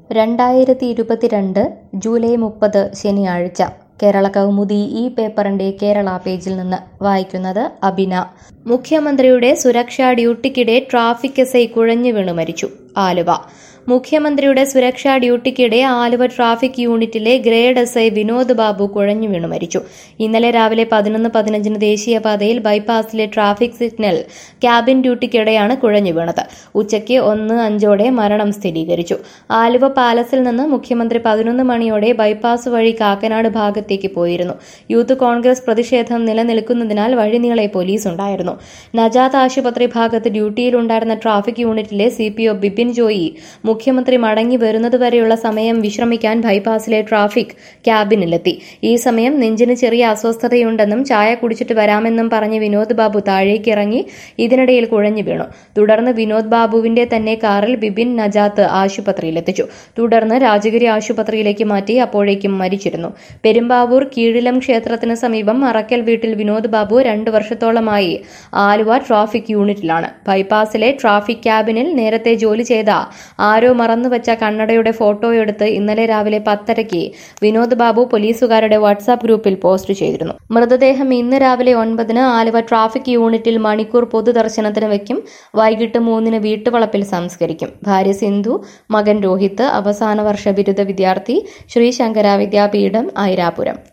രണ്ടായിരത്തി ഇരുപത്തിരണ്ട് ജൂലൈ മുപ്പത് ശനിയാഴ്ച കേരള കൗമുദി ഈ പേപ്പറിന്റെ കേരള പേജിൽ നിന്ന് വായിക്കുന്നത് അബിന മുഖ്യമന്ത്രിയുടെ സുരക്ഷാ ഡ്യൂട്ടിക്കിടെ ട്രാഫിക് എസ് ഐ കുഴഞ്ഞു വീണു മരിച്ചു ആലുവ മുഖ്യമന്ത്രിയുടെ സുരക്ഷാ ഡ്യൂട്ടിക്കിടെ ആലുവ ട്രാഫിക് യൂണിറ്റിലെ grade S I Vinod Babu കുഴഞ്ഞു വീണു മരിച്ചു ഇന്നലെ രാവിലെ പതിനൊന്ന് പതിനഞ്ചിന് ദേശീയപാതയിൽ ബൈപ്പാസിലെ ട്രാഫിക് സിഗ്നൽ ക്യാബിൻ ഡ്യൂട്ടിക്കിടെയാണ് കുഴഞ്ഞു വീണത് ഉച്ചയ്ക്ക് ഒന്ന് അഞ്ചോടെ മരണം സ്ഥിരീകരിച്ചു ആലുവ പാലസിൽ നിന്ന് മുഖ്യമന്ത്രി പതിനൊന്ന് മണിയോടെ ബൈപ്പാസ് വഴി കാക്കനാട് ഭാഗത്തേക്ക് പോയിരുന്നു യൂത്ത് കോൺഗ്രസ് പ്രതിഷേധം നിലനിൽക്കുന്നതിനാൽ വഴിനീളെ പോലീസ് ഉണ്ടായിരുന്നു നജാത്ത് ആശുപത്രി ഭാഗത്ത് ഡ്യൂട്ടിയിലുണ്ടായിരുന്ന ട്രാഫിക് യൂണിറ്റിലെ C P O Bipin Joy മുഖ്യമന്ത്രി മടങ്ങി വരുന്നതുവരെയുള്ള സമയം വിശ്രമിക്കാൻ ബൈപ്പാസിലെ ട്രാഫിക് ക്യാബിനിലെത്തി ഈ സമയം നെഞ്ചിന് ചെറിയ അസ്വസ്ഥതയുണ്ടെന്നും ചായ കുടിച്ചിട്ട് വരാമെന്നും പറഞ്ഞ് വിനോദ് ബാബു താഴേക്ക് ഇറങ്ങി ഇതിനിടയിൽ കുഴഞ്ഞു വീണു തുടർന്ന് വിനോദ് ബാബുവിന്റെ തന്നെ കാറിൽ ബിപിൻ നജാത്ത് ആശുപത്രിയിലെത്തിച്ചു തുടർന്ന് രാജഗിരി ആശുപത്രിയിലേക്ക് മാറ്റി അപ്പോഴേക്കും മരിച്ചിരുന്നു പെരുമ്പാവൂർ കീഴിലം ക്ഷേത്രത്തിന് സമീപം അറക്കൽ വീട്ടിൽ വിനോദ് ബാബു രണ്ടു വർഷത്തോളമായി ആലുവ ട്രാഫിക് യൂണിറ്റിലാണ് ബൈപ്പാസിലെ ട്രാഫിക് ക്യാബിനിൽ നേരത്തെ ജോലി ചെയ്ത ആരോ മറന്നുവച്ച കണ്ണടയുടെ ഫോട്ടോയെടുത്ത് ഇന്നലെ രാവിലെ പത്തരയ്ക്ക് വിനോദ് ബാബു പോലീസുകാരുടെ വാട്സാപ്പ് ഗ്രൂപ്പിൽ പോസ്റ്റ് ചെയ്തിരുന്നു മൃതദേഹം ഇന്ന് രാവിലെ ഒൻപതിന് ആലുവ ട്രാഫിക് യൂണിറ്റിൽ മണിക്കൂർ പൊതുദർശനത്തിന് വയ്ക്കും വൈകിട്ട് മൂന്നിന് വീട്ടുവളപ്പിൽ സംസ്കരിക്കും ഭാര്യ സിന്ധു മകൻ രോഹിത് അവസാന വർഷ ബിരുദ വിദ്യാർത്ഥി ശ്രീ ശങ്കര വിദ്യാപീഠം ഐരാപുരം